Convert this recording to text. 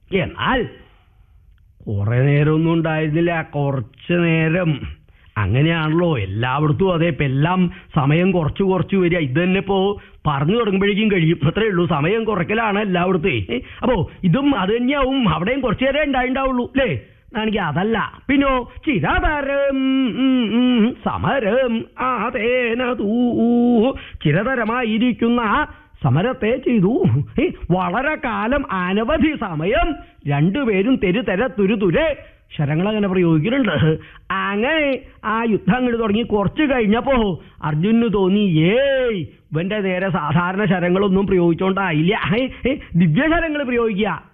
എന്നാൽ കുറെ നേരമൊന്നും ഉണ്ടായിരുന്നില്ല കുറച്ച് നേരം അങ്ങനെയാണല്ലോ എല്ലായിടത്തും അതെ ഇപ്പൊ എല്ലാം സമയം കുറച്ച് കുറച്ച് വരിക ഇത് തന്നെ ഇപ്പോ പറഞ്ഞു തുടങ്ങുമ്പോഴേക്കും കഴിയും അത്രേ ഉള്ളൂ സമയം കുറയ്ക്കലാണ് എല്ലായിടത്തും അപ്പോ ഇതും അത് തന്നെയാവും അവിടെയും കുറച്ചു നേരം ഉണ്ടായിണ്ടാവുള്ളൂ അല്ലേ എനിക്ക് അതല്ല പിന്നോ ചിരതരം ഉം, ഉം, സമരം അതേന തൂ ചിരതരമായിരിക്കുന്ന സമരത്തെ ചെയ്തു ഏ, വളരെ കാലം അനവധി സമയം രണ്ടുപേരും തെരു തെര തുരു തുരെ ശരങ്ങൾ അങ്ങനെ പ്രയോഗിക്കുന്നുണ്ട് അങ്ങനെ ആ യുദ്ധം അങ്ങോട്ട് തുടങ്ങി കുറച്ച് കഴിഞ്ഞപ്പോ അർജുനന് തോന്നി ഏയ് ഇവന്റെ നേരെ സാധാരണ ശരങ്ങളൊന്നും പ്രയോഗിച്ചോണ്ടായില്ല ഏ, ഏ, ദിവ്യശരങ്ങൾ പ്രയോഗിക്കുക